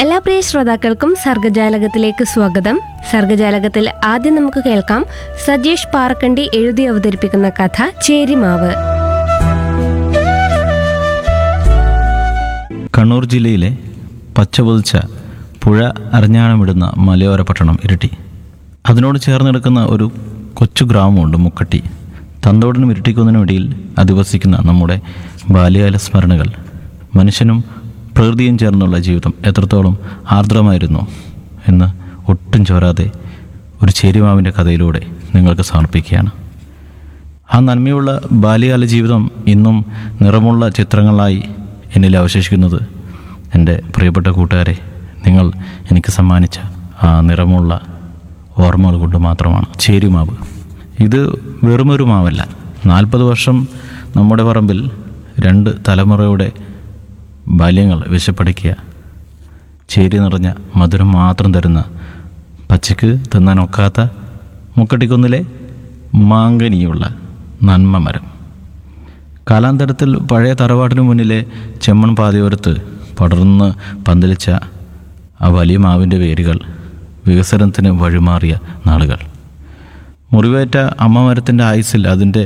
എല്ലാ പ്രിയ ശ്രോതാക്കൾക്കും സർഗജാലകത്തിലേക്ക് സ്വാഗതം സർഗജാലകത്തിൽ ആദ്യം നമുക്ക് കേൾക്കാം സജീഷ് പാറക്കണ്ടി എഴുതി അവതരിപ്പിക്കുന്ന കഥ ചേരിമാവ് കണ്ണൂർ ജില്ലയിലെ പച്ചപൊതിച്ച പുഴ അരഞ്ഞാണമിടുന്ന മലയോര പട്ടണം ഇരിട്ടി അതിനോട് ചേർന്ന് കിടക്കുന്ന ഒരു കൊച്ചു ഗ്രാമമുണ്ട് മുക്കട്ടി തന്തോടിനും ഇരട്ടിക്കുന്നതിനും ഇടയിൽ അധിവസിക്കുന്ന നമ്മുടെ ബാല്യകാല സ്മരണകൾ മനുഷ്യനും പ്രകൃതിയും ചേർന്നുള്ള ജീവിതം എത്രത്തോളം ആർദ്രമായിരുന്നു എന്ന് ഒട്ടും ചോരാതെ ഒരു ചേരിമാവിൻ്റെ കഥയിലൂടെ നിങ്ങൾക്ക് സമർപ്പിക്കുകയാണ് ആ നന്മയുള്ള ബാല്യകാല ജീവിതം ഇന്നും നിറമുള്ള ചിത്രങ്ങളായി എന്നിൽ അവശേഷിക്കുന്നത് എൻ്റെ പ്രിയപ്പെട്ട കൂട്ടുകാരെ നിങ്ങൾ എനിക്ക് സമ്മാനിച്ച ആ നിറമുള്ള ഓർമ്മകൾ കൊണ്ട് മാത്രമാണ് ചേരുമാവ് ഇത് വെറുമൊരു മാവല്ല നാൽപ്പത് വർഷം നമ്മുടെ പറമ്പിൽ രണ്ട് തലമുറയുടെ ബാല്യങ്ങൾ വിശപ്പടക്കിയ ചേരി നിറഞ്ഞ മധുരം മാത്രം തരുന്ന പച്ചക്ക് തിന്നാനൊക്കാത്ത മുക്കട്ടിക്കുന്നിലെ മാങ്കനിയുള്ള നന്മ മരം കാലാന്തരത്തിൽ പഴയ തറവാട്ടിന് മുന്നിലെ ചെമ്മൺ പാതയോരത്ത് പടർന്ന് പന്തലിച്ച ആ വലിയ മാവിൻ്റെ വേരുകൾ വികസനത്തിന് വഴിമാറിയ നാളുകൾ മുറിവേറ്റ അമ്മ മരത്തിൻ്റെ ആയുസ്സിൽ അതിൻ്റെ